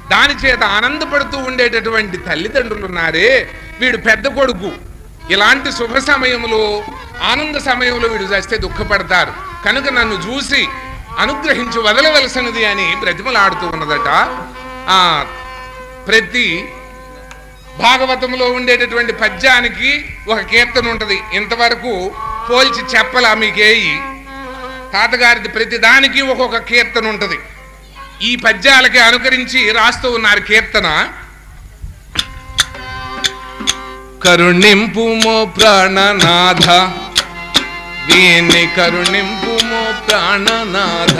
దాని చేత ఆనందపడుతూ ఉండేటటువంటి తల్లిదండ్రులు ఉన్నారే వీడు పెద్ద కొడుకు ఇలాంటి శుభ సమయంలో ఆనంద సమయంలో వీడు చస్తే దుఃఖపడతారు కనుక నన్ను చూసి అనుగ్రహించి వదలవలసినది అని బ్రతిమలాడుతూ ఉన్నదట ఆ ప్రతి భాగవతంలో ఉండేటటువంటి పద్యానికి ఒక కీర్తన ఉంటది ఇంతవరకు పోల్చి చెప్పలా మీకేయి తాతగారిది ప్రతి దానికి ఒక్కొక్క కీర్తన ఉంటది ఈ పద్యాలకి అనుకరించి రాస్తూ ఉన్నారు కీర్తన కరుణింపుమో ప్రాణనాథ వీని కరుణింపుమో ప్రాణనాథ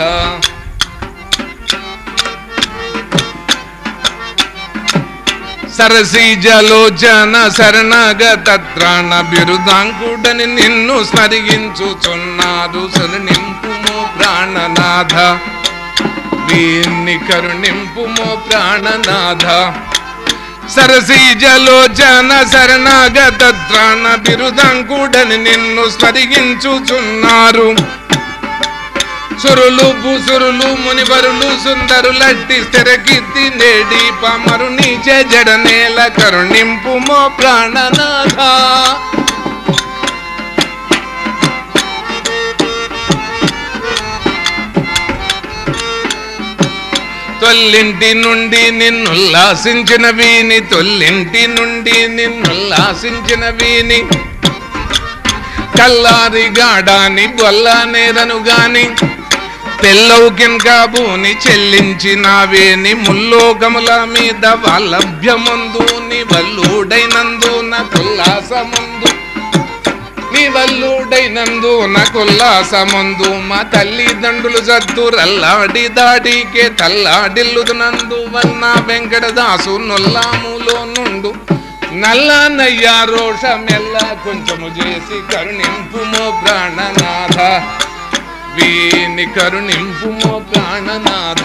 సరసీజలోచన శరణగత త్రాణ బిరుదాంకుడని నిన్ను స్మరించుచున్నారు శరణింపుమో ప్రాణనాథ వీన్ని కరుణింపుమో ప్రాణనాథ సరసీజలోచన శరణాగత త్రాణ బిరుదంకుడని నిన్ను స్మరించుచున్నారు సురులు భూసురులు మునివరులు సుందరులట్టి స్థిరకీర్తి నేడి పమరు నీచే జడ నేల కరుణింపు మో ప్రాణనాథ తొల్లింటి నుండి నిన్నుల్లాసించిన వీని తొల్లింటి నుండి నిన్నుల్లాసించిన వీని కల్లారి గాడాని బొల్లా నేరను గాని తెల్లౌకిన్ కాబూని చెల్లించినావేని ముల్లోకముల మీద వల్లభ్యమందు నీ వల్లుడైనందు నా కుల్లాసముందు నీ వల్లుడైనందు నా కుల్లాసముందు మా తల్లిదండ్రులు జద్దు రల్లాడి దాడికే తల్లాడిల్లుదునందు వన్న వెంకటదాసు నొల్లాములో నుండు నల్లనయ్య రోషమెల్ల కొంచెము చేసి కరుణింపుమో ప్రాణనాథ వీని కరుణింపుమో ప్రాణనాథ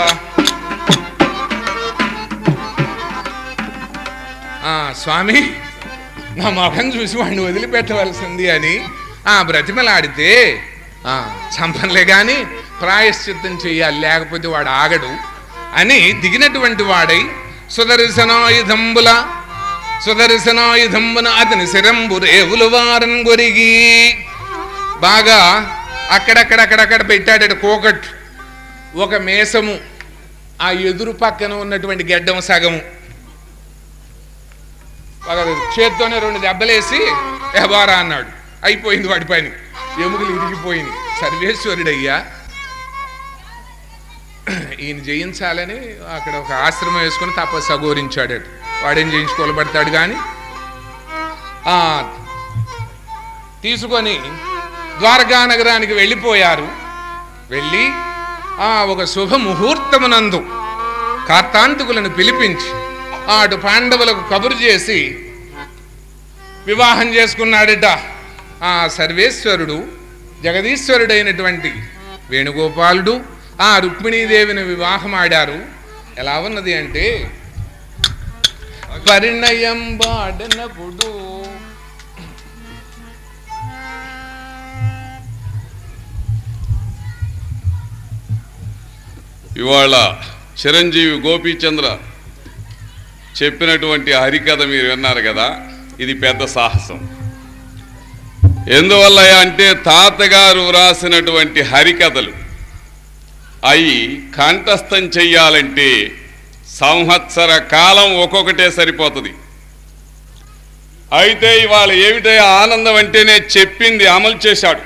ఆ స్వామి నా ముఖం చూసి వాడిని వదిలిపెట్టవలసింది అని ఆ బ్రతిమలాడితే ఆ చంపలే గాని ప్రాయశ్చిత్తం చెయ్యాలి లేకపోతే వాడు ఆగడు అని దిగినటువంటి వాడై సుదర్శనాయుధంబుల సుదర్శనాయుధంబున అతని శిరంబు రేవులు వారన్ గొరిగి బాగా అక్కడక్కడక్కడక్కడ పెట్టాడట కోకట్ ఒక మేసము ఆ ఎదురు పక్కన ఉన్నటువంటి గెడ్డం సగము ఒక చేత్తోనే రెండు దెబ్బలేసి ఎబారా అన్నాడు అయిపోయింది వాడి పని ఎముకలు ఇరిగిపోయింది సర్వేశ్వరుడయ్యా ఈయన జయించాలని అక్కడ ఒక ఆశ్రమం వేసుకుని తపస్సు అఘోరించాడట వాడేం చేయించుకోలబడతాడు కానీ ఆ, తీసుకొని ద్వారకా నగరానికి వెళ్ళిపోయారు వెళ్ళి ఆ ఒక శుభ ముహూర్తమునందు కార్తాంతికులను పిలిపించి ఆ అటు పాండవులకు కబురు చేసి వివాహం చేసుకున్నాడట ఆ సర్వేశ్వరుడు జగదీశ్వరుడైనటువంటి వేణుగోపాలుడు ఆ రుక్మిణీదేవిని వివాహం ఆడారు ఎలా ఉన్నది అంటే పరిణయం వాడినప్పుడు ఇవాళ చిరంజీవి గోపీచంద్ర చెప్పినటువంటి హరికథ మీరు విన్నారు కదా ఇది పెద్ద సాహసం ఎందువల్ల అంటే తాతగారు వ్రాసినటువంటి హరికథలు అవి కంఠస్థం చెయ్యాలంటే సంవత్సర కాలం ఒక్కొక్కటే సరిపోతుంది అయితే ఇవాళ ఏమిటే ఆనందం అంటేనే చెప్పింది అమలు చేశాడు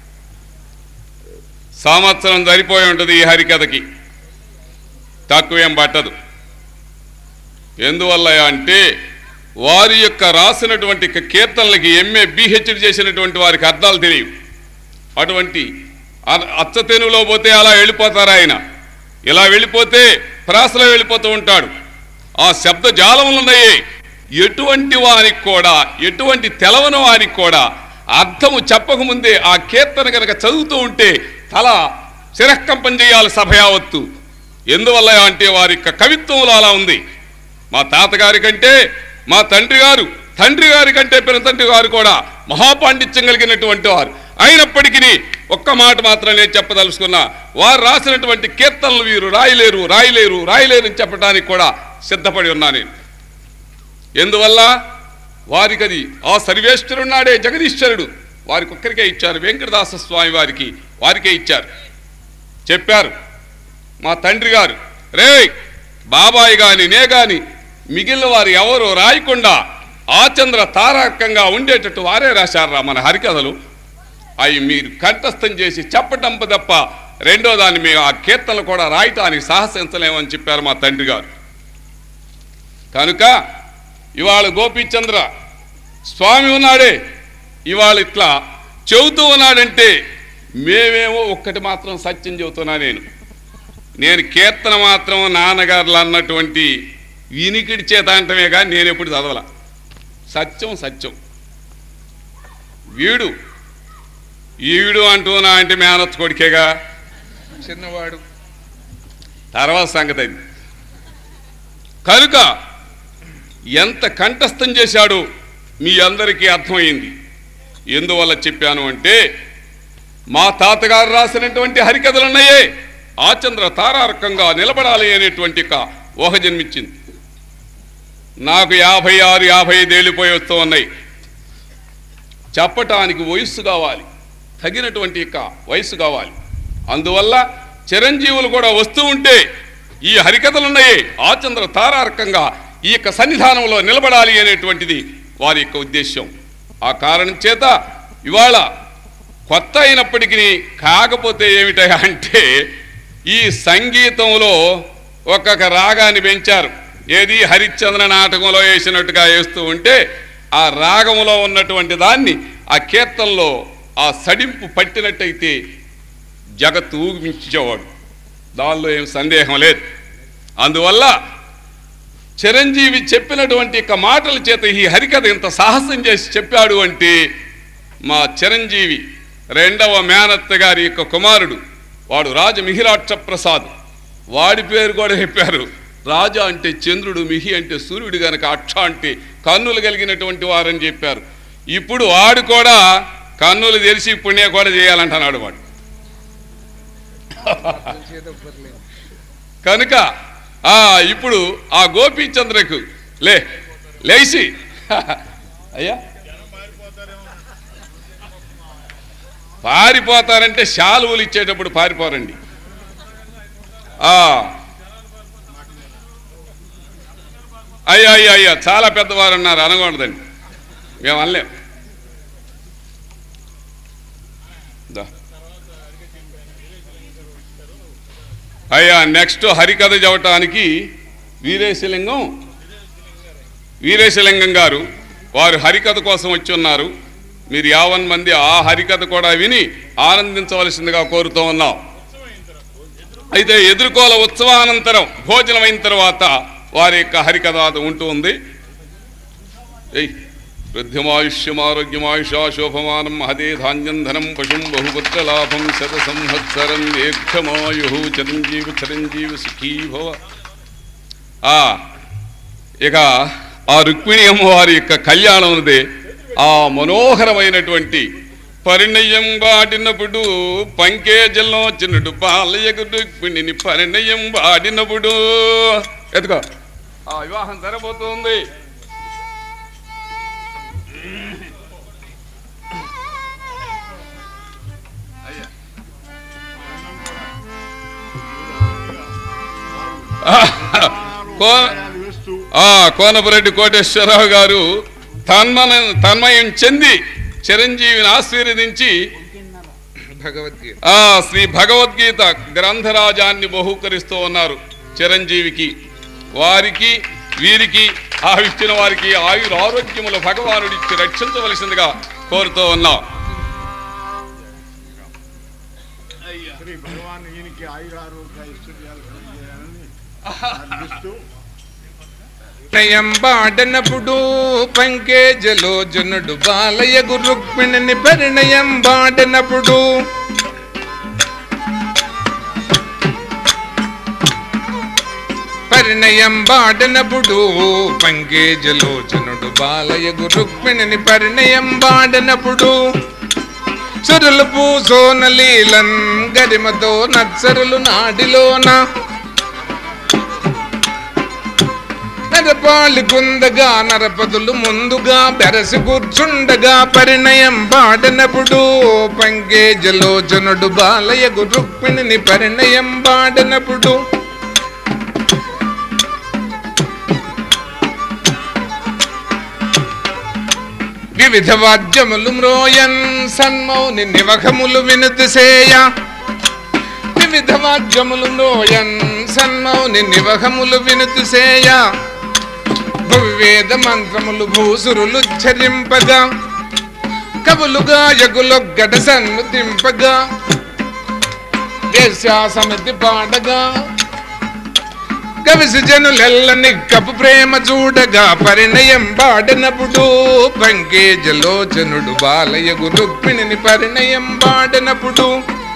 సంవత్సరం సరిపోయి ఉంటుంది ఈ హరికథకి తక్కువేం పట్టదు ఎందువల్ల అంటే వారి యొక్క రాసినటువంటి క- కీర్తనలకి ఎంఏ బిహెచ్డి చేసినటువంటి వారికి అర్థాలు తెలియవు అటువంటి అ- అచ్చతెనులో పోతే అలా వెళ్ళిపోతారు ఆయన ఇలా వెళ్ళిపోతే ప్రాసలో వెళ్ళిపోతూ ఉంటాడు ఆ శబ్ద జాలములు ఉన్నాయి ఎటువంటి వారికి కూడా ఎటువంటి తెలవని వారికి కూడా అర్థము చెప్పకముందే ఆ కీర్తన కనుక చదువుతూ ఉంటే తల శిరకంపం చేయాలి సభ యావత్తు ఎందువల్ల అంటే వారి యొక్క కవిత్వంలో అలా ఉంది మా తాతగారి కంటే మా తండ్రి గారు తండ్రి గారి కంటే పిన తండ్రి గారు కూడా మహాపాండిత్యం కలిగినటువంటి వారు అయినప్పటికీ ఒక్క మాట మాత్రం నేను చెప్పదలుచుకున్నా వారు రాసినటువంటి కీర్తనలు వీరు రాయలేరు రాయలేరు రాయలేరు అని చెప్పడానికి కూడా సిద్ధపడి ఉన్నా నేను ఎందువల్ల వారికి అది ఆ సర్వేశ్వరున్నాడే జగదీశ్వరుడు వారికి ఒక్కరికే ఇచ్చారు వెంకటదాస స్వామి వారికి వారికే ఇచ్చారు చెప్పారు మా తండ్రి గారు రే బాబాయ్ గాని నే గాని మిగిలిన వారు ఎవరు రాయకుండా ఆచంద్ర తారకంగా ఉండేటట్టు వారే రాశారా మన హరికథలు అవి మీరు కంఠస్థం చేసి చెప్పటం తప్ప రెండో దాన్ని మేము ఆ కీర్తనలు కూడా రాయటానికి సాహసించలేమని చెప్పారు మా తండ్రి గారు కనుక ఇవాళ గోపీచంద్ర స్వామి ఉన్నాడే ఇవాళ ఇట్లా చెబుతూ ఉన్నాడంటే మేమేమో ఒక్కటి మాత్రం సత్యం చెబుతున్నా నేను నేను కీర్తన మాత్రం నాన్నగారులు అన్నటువంటి వినికిడి చేత అంటమే కానీ నేను ఎప్పుడు చదవల సత్యం సత్యం వీడు ఈడు అంటూనా అంటే మేనత్ కొడుకేగా చిన్నవాడు తర్వాత సంగతి అది కనుక ఎంత కంఠస్థం చేశాడో మీ అందరికీ అర్థమైంది ఎందువల్ల చెప్పాను అంటే మా తాతగారు రాసినటువంటి హరికథలు ఉన్నాయే ఆచంద్ర తారార్కంగా నిలబడాలి అనేటువంటి ఒక ఊహ జన్మించింది నాకు యాభై ఆరు యాభై ఐదేళ్ళు పోయి వస్తూ ఉన్నాయి చెప్పటానికి వయస్సు కావాలి తగినటువంటి యొక్క వయస్సు కావాలి అందువల్ల చిరంజీవులు కూడా వస్తూ ఉంటే ఈ హరికథలు ఉన్నాయి ఆచంద్ర తారార్కంగా ఈ యొక్క సన్నిధానంలో నిలబడాలి అనేటువంటిది వారి యొక్క ఉద్దేశం ఆ కారణం చేత ఇవాళ కొత్త అయినప్పటికీ కాకపోతే ఏమిటయా అంటే ఈ సంగీతంలో ఒక్కొక్క రాగాన్ని పెంచారు ఏది హరిశ్చంద్ర నాటకంలో వేసినట్టుగా వేస్తూ ఉంటే ఆ రాగంలో ఉన్నటువంటి దాన్ని ఆ కీర్తనలో ఆ సడింపు పట్టినట్టయితే జగత్తు ఊగిమించేవాడు దానిలో ఏం సందేహం లేదు అందువల్ల చిరంజీవి చెప్పినటువంటి యొక్క మాటల చేత ఈ హరికథ ఇంత సాహసం చేసి చెప్పాడు అంటే మా చిరంజీవి రెండవ మేనత్త గారి యొక్క కుమారుడు వాడు రాజ మిహిరాక్ష ప్రసాద్ వాడి పేరు కూడా చెప్పారు రాజా అంటే చంద్రుడు మిహి అంటే సూర్యుడు గనక అక్ష అంటే కన్నులు కలిగినటువంటి వారని చెప్పారు ఇప్పుడు వాడు కూడా కన్నులు తెరిచి పుణ్య కూడా చేయాలంటున్నాడు వాడు కనుక ఆ ఇప్పుడు ఆ గోపీచంద్రకు లే లేచి అయ్యా పారిపోతారంటే శాలువులు ఇచ్చేటప్పుడు పారిపోరండి ఆ అయ్యా అయ్యా అయ్యా చాలా పెద్దవారు ఉన్నారు అనకూడదండి మేము అనలేం దా. అయ్యా నెక్స్ట్ హరికథ చెప్పటానికి వీరేశలింగం వీరేశలింగం గారు వారు హరికథ కోసం వచ్చి ఉన్నారు మీరు యావన్ మంది ఆ హరికథ కూడా విని ఆనందించవలసిందిగా కోరుతూ ఉన్నాం అయితే ఎదుర్కోల ఉత్సవానంతరం భోజనం అయిన తర్వాత వారి యొక్క హరికథ ఉంటూ ఉంది ఏయ్ వృద్ధిమాయుష్యమారోగ్యమాయుషా శోభమానం మహదే ధాన్యం ధనం పశుం బహుపుత్ర లాభం శత సంవత్సరం దీర్ఘమాయు చిరంజీవి చిరంజీవి సుఖీ భవ ఆ ఇక ఆ రుక్మిణి అమ్మవారి యొక్క కళ్యాణం ఉన్నదే ఆ మనోహరమైనటువంటి పరిణయం వాడినప్పుడు పంకేజల్లో చిన్నడు బాలయ్యకు రుక్మిణిని పరిణయం వాడినప్పుడు ఎదుగో ఆ వివాహం జరగబోతుంది కో ఆ కోనపురెడ్డి కోటేశ్వరరావు గారు తన్మన తన్మయం చెంది చిరంజీవిని ఆశీర్వదించి భగవద్గీత ఆ శ్రీ భగవద్గీత గ్రంథరాజాన్ని బహూకరిస్తూ ఉన్నారు చిరంజీవికి వారికి వీరికి ఆ ఇచ్చిన వారికి ఆయుర ఆరోగ్యములు భగవానుడిచ్చి రక్షించవలసిందిగా కోరుతూ ఉన్నాం శ్రీ భగవాన్ ఈయనకి ఆయురారోగ్య ఐశ్వర్యాలు కలిగేయాలని అర్థిస్తూ పరిణయం పంకేజలో జనుడు బాలయ్య రుక్మిణిని పరిణయం బాడనప్పుడు పరిణయం బాడనప్పుడు పంకేజలో జనుడు బాలయ్య రుక్మిణిని పరిణయం బాడనప్పుడు చురులు పూసోన లీలన్ గరిమతో నచ్చరులు నాడిలోన నరపాలి కుందగా నరపదులు ముందుగా బెరసి కూర్చుండగా పరిణయం బాడనప్పుడు పంకేజలోచనుడు బాలయగు రుక్మిణిని పరిణయం బాడనప్పుడు వివిధ వాద్యములు మ్రోయన్ సన్మౌని నివహములు వినుతిసేయ వివిధ వాద్యములు మ్రోయన్ సన్మౌని నివహములు వినుతిసేయ భవ్వేద మంత్రములు భూసురులు చరింపగా కవులుగా యగులొగ్గట సన్ను దింపగా వేశ్యాసమితి పాడగా కవిసి జనులెల్ల నిక్కపు ప్రేమ చూడగా పరిణయం బాడనప్పుడు పంకేజలోచనుడు బాలయగు రుక్మిణిని పరిణయం బాడనప్పుడు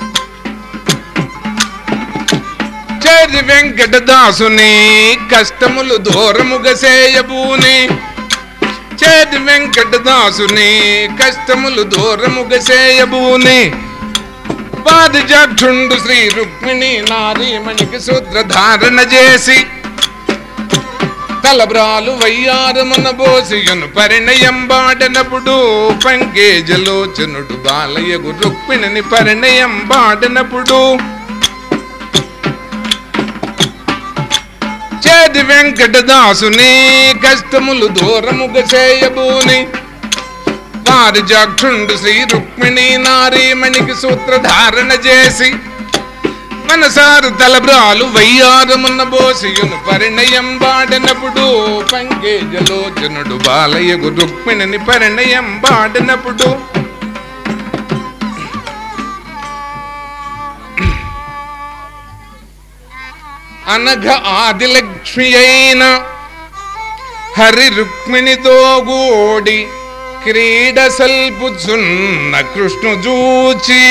చేరి వెంకటదాసుని కష్టములు దూరముగా చేయబూని చేరి వెంకటదాసుని కష్టములు దూరముగా చేయబూని పారిజాక్షుండు శ్రీ రుక్మిణి నారీమణికి సూత్రధారణ చేసి తలబ్రాలు వయ్యారమున బోసియును పరిణయం బాడనప్పుడు పంకేజలోచనుడు బాలయగు రుక్మిణిని పరిణయం బాడనప్పుడు చేది వెంకటదాసుని కష్టములు దూరముగా చేయబూని పారిజాక్షుండు శ్రీ రుక్మిణి నారీమణికి సూత్రధారణ చేసి మనసారు తలబ్రాలు వయ్యారమున్న బోసియును పరిణయం బాడనప్పుడు పంకేజలోచనుడు బాలయ్యగు రుక్మిణిని పరిణయం బాడనప్పుడు అనఘ ఆదిలక్ష్మి అయిన హరి రుక్మిణితో గూడి క్రీడ సల్పుచున్న కృష్ణు జూచి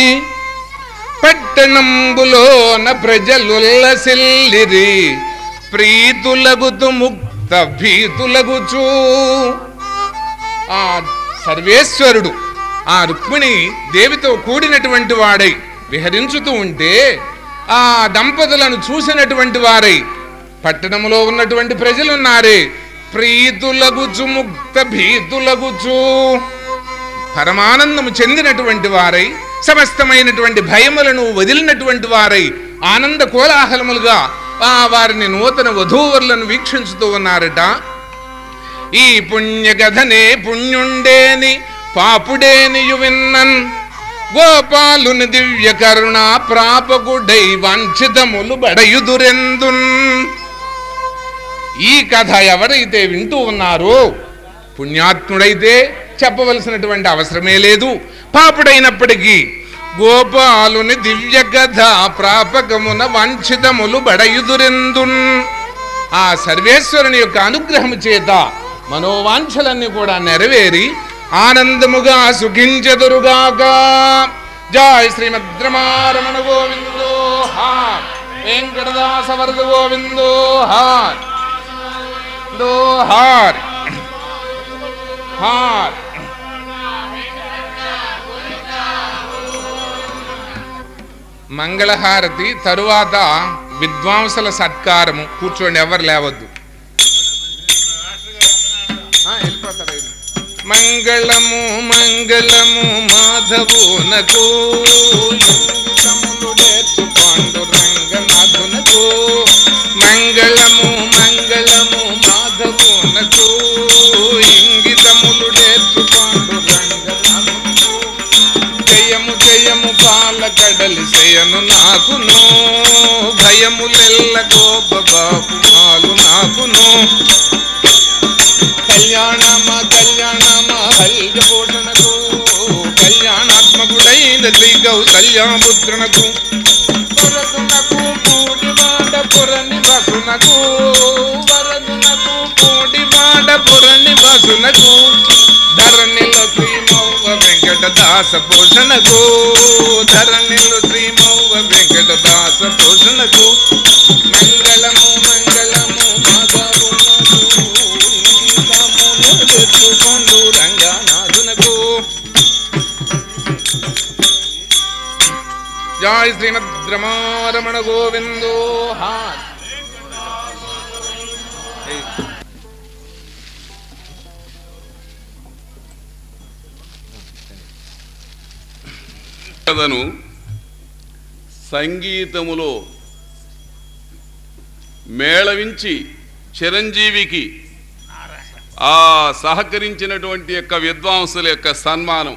పట్టణంబులోన ప్రజలుల్లసిల్లిరి ప్రీతులగుతు ముక్త భీతులగుచూ ఆ సర్వేశ్వరుడు ఆ రుక్మిణి దేవితో కూడినటువంటి వాడై విహరించుతూ ఉంటే ఆ దంపతులను చూసినటువంటి వారై పట్టణంలో ఉన్నటువంటి ప్రజలున్నారే ప్రీతులగుచు ముక్త భీతులగుచు పరమానందము చెందినటువంటి వారై సమస్తమైనటువంటి భయములను వదిలినటువంటి వారై ఆనంద కోలాహలములుగా ఆ వారిని నూతన వధూవరులను వీక్షించుతూ ఉన్నారట ఈ పుణ్యగధనే పుణ్యుండేని పాపుడేనియు విన్నన్ గోపాలుని దివ్య కరుణ ప్రాపకుడై వంచితములు బడయుదురెందున్ ఈ కథ ఎవరైతే వింటూ ఉన్నారో పుణ్యాత్ముడైతే చెప్పవలసినటువంటి అవసరమే లేదు పాపుడైనప్పటికీ గోపాలుని దివ్య కథ ప్రాపకమున వంచితములు బడయుదురెందున్ ఆ సర్వేశ్వరుని యొక్క అనుగ్రహము చేత మనోవాంఛలన్నీ కూడా నెరవేరి ఆనందముగా సుఖించదురుగాక జయ శ్రీమద్రమారమణ గోవిందో హా వెంకటదాస వరద గోవిందో హార్ దో హార్ హార్ మంగళహారతి తరువాత విద్వాంసుల సత్కారము కూర్చోండి ఎవరు లేవద్దు ఆ, వెళ్ళిపోతారు వీళ్ళు. మంగళము మంగళము మాధవునకు ఇంగితములు నేర్చు పాండురంగనాథునకు మంగళము మంగళము మాధవునకు ఇంగితములు నేర్చు పాండురంగనాథునకు జయము జయము పాల కడలి శయను నాకును భయములెల్ల గోప బాపు మాలు నాకును కళ్యాణమ కళ్యాణమ హల్జ పోషణకు కళ్యాణాత్మకుడైన శ్రీ కౌసల్యాపుత్రునకు వరదునకు పూడివాడ పురని బసునకు వరదునకు పూడివాడ పురని బసునకు ధరణిలో శ్రీమౌవ వెంకటదాస పోషణకు ధరణిలో శ్రీమౌవ వెంకటదాస పోషణకు మంగళము మంగళము మాధవునకు ఇంకమును తెచ్చుకొండు రంగనాథునకు జాయ్ శ్రీమద్ రమారమణ గోవిందో హా కథను సంగీతములో మేళవించి చిరంజీవికి ఆ సహకరించినటువంటి యొక్క విద్వాంసుల యొక్క సన్మానం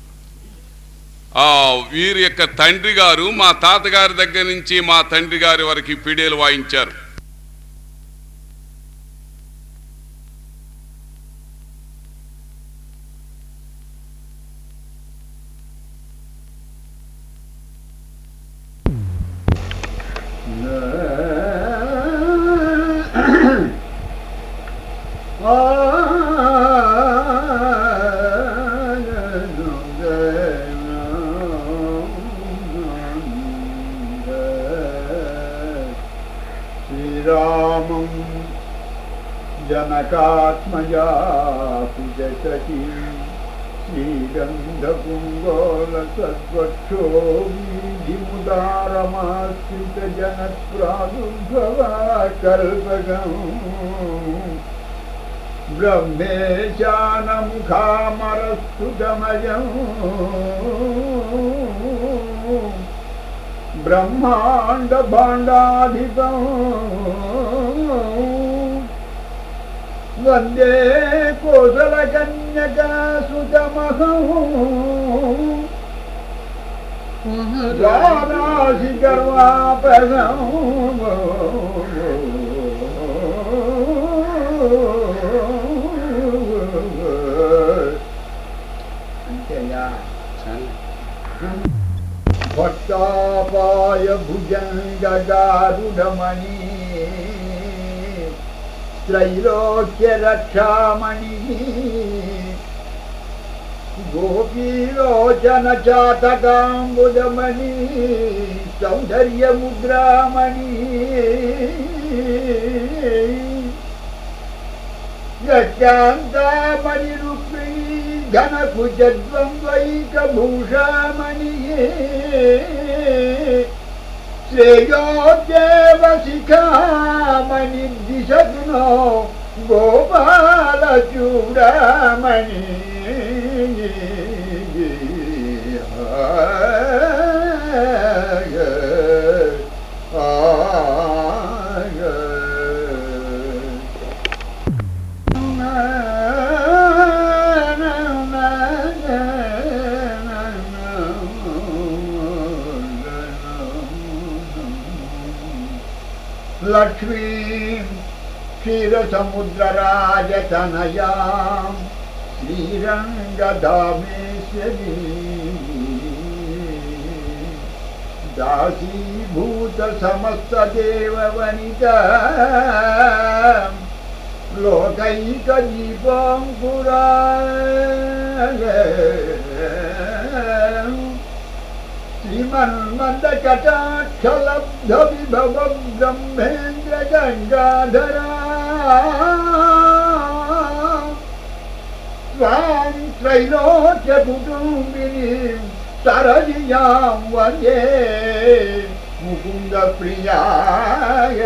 ఆ వీరి యొక్క తండ్రి గారు మా తాతగారి దగ్గర నుంచి మా తండ్రి గారి వరకు పిడేలు వాయించారు శ్రీరామం జనకాత్మజా సుజసతి శ్రీగంధపుంగోల సద్వక్షోముదారమాశ్రిత జన ప్రాదుర్భవ కల్పగం బ్రహ్మేశానముఖామరస్తుతమయం బ్రహ్మాండ భాండాధిపం వందే కోసల కన్యకా సుతమహం రారాశి గర్వాపదం అంతేయా భక్తాపాయ భుజంగగారుడమణి త్రైలోక్య రక్షామణి గోపీలోచన చాతకాంబుదమణి సౌందర్యముద్రామణి యశాంతామణి రుక్మిణీ ఘనకుజద్వంద్వైకభూషామణి శ్రేయోదేవ శిఖామణి దిశగుణో గోపాల చూడమణి లక్ష్మీ క్షీరసముద్రరాజతనయాం శ్రీరంగధామేశ్వరీ దాసీభూత సమస్త దేవవనిత లోకైక దీపాంకురా శ్రీమన్మంద కటాక్షలబ్ధ విభవ బ్రహ్మేంద్ర గంగాధరా స్వాం త్రైలోక్య కుటుంబిని సరజియాం వందే ముకుంద ప్రియాయ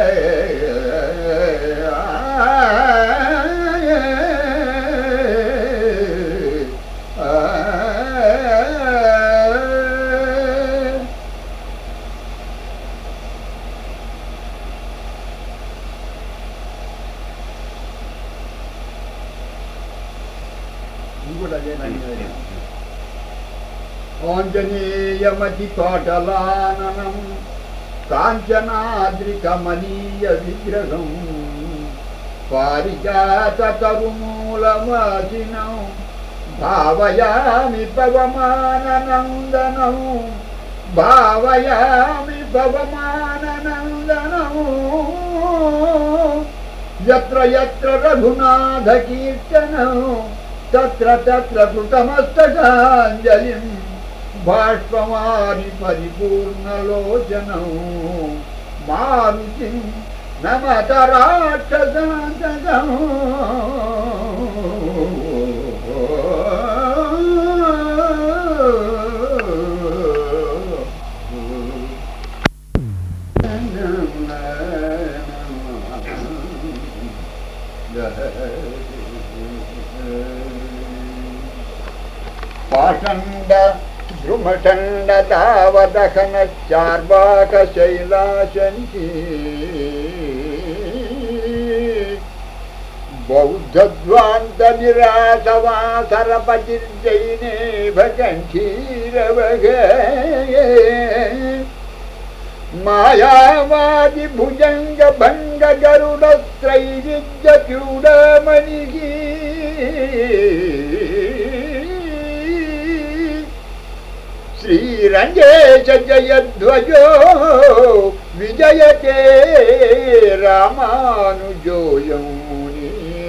ఇంకోటి అదేనండి ఆంజనేయమతి పాటలాననం కాంచనాద్రికమనీయ విగ్రహం పారిజాత తరుమూలమాసినం భావయామి పవమాననందనం భావయామి పవమాననందనం యత్ర యత్ర రఘునాథ కీర్తనం తత్ర తత్ర కృతమస్తకాంజలిం బాష్పమారి పరిపూర్ణలోచనం మారుతిం నమత రాక్షసాంతకం పాషండ ద్రుమచండ తావదహన చార్వాక శైలాశంకి బౌద్ధద్వాంత నిరాశవాసరపతిర్జైనే భకంఠీరవగ మాయావాది భుజంగ భంగ గరుడ త్రైవిద్య చూడమణికి శ్రీరంగేశ జయధ్వజో విజయతే రామానుజోయముని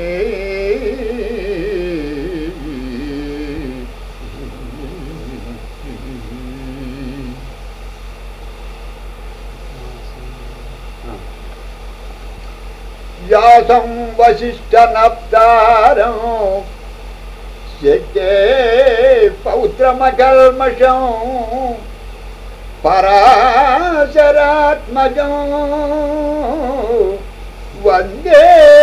వ్యాసం వశిష్ఠ నప్తారం శక్తే పౌత్రమకల్మషం పరాశరాత్మజం వందే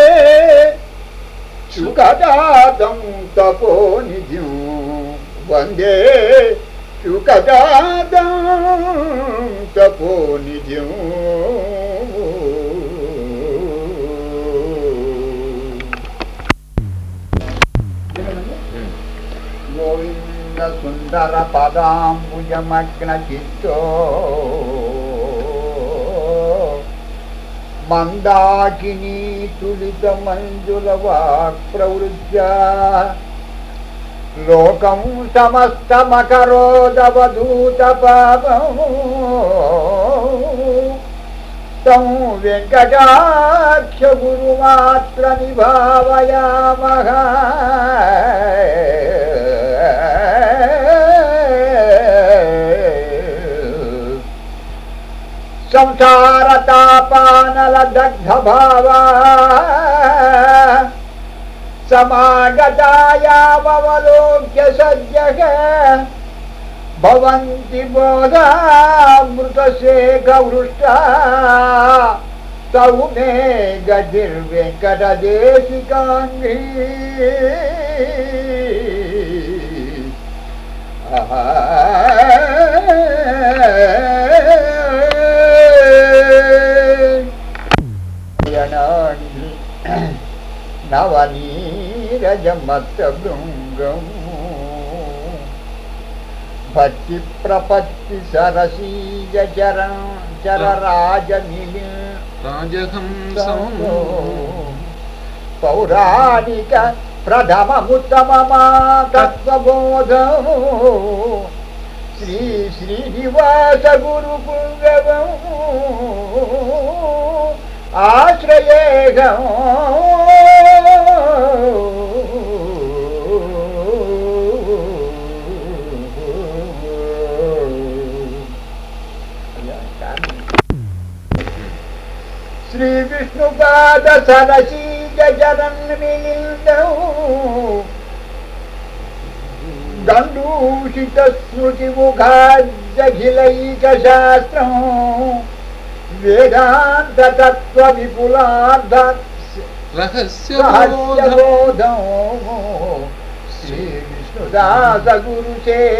సుఖదాతం తపోనిధిం వందే సుఖదాతం తపోనిధిం గోవింద సుందర పదాంబుజమగ్న చిత్తో మందాకిని తులిత మంజుల వాక్ ప్రవృత్య లోకం సమస్తమకరోదవధూత పాపము తం వెంకటాక్ష గురుమాత్ర నిభావయామహ సంసార తాపానల దగ్ధ భావా సమాగతాయావలోక్య సద్యగ భవంతి బోధామృతశేఖవృష్ట తౌ మే గతిర్వెంకటదేశికాంగ్రీ నవనీరజమత్త భృంగం భక్తి ప్రపత్తి సరసీజ చర చరరాజ రాజహంసం పౌరాణిక ప్రథమముత్తమమా తత్వబోధము శ్రీ శ్రీనివాస గురు పుంగవము ఆశ్రయేగం శ్రీ విష్ణుపాద సరసీజ జరన్మిలిందం దండూషిత స్మృతి ముఖాజఖిలైక శాస్త్రం వేదాంత తత్వ విపులార్థ రహస్యబోధం రహస్యబోధం శ్రీ విష్ణుదాస గురు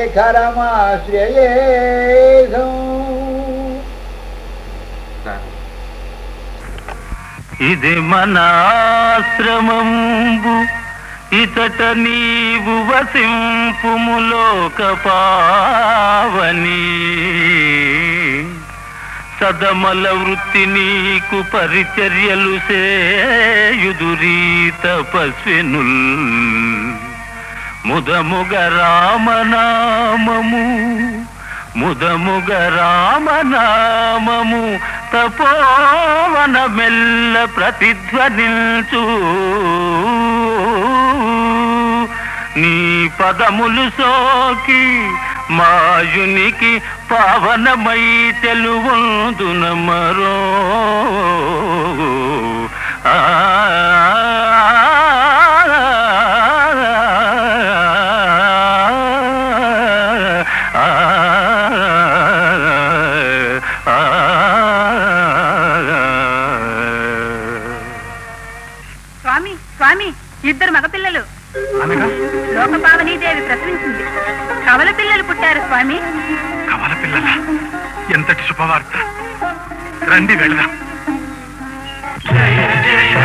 శేఖరమాశ్రయేధం ఇది మన ఆశ్రమంబు ఇతట నీవు వసింపుములోక పావని సదమల వృత్తి నీకు పరిచర్యలు సేయుదురీ తపస్వినుల్ ముదముగ రామనామము ముదముగ రామనామము తపోవన మెల్ల ప్రతిధ్వనించు నీ పదములు సోకి మాయునికి పావనమై తెలువుందున మరో ఆ స్వామి స్వామి ఇద్దరు మగపిల్లలు అనగా లోకపావనీదేవి ప్రసవించింది కవల పిల్లలు పుట్టారు స్వామి కవల పిల్లల ఎంతటి శుభవార్త రండి వెళదాం జయ జయ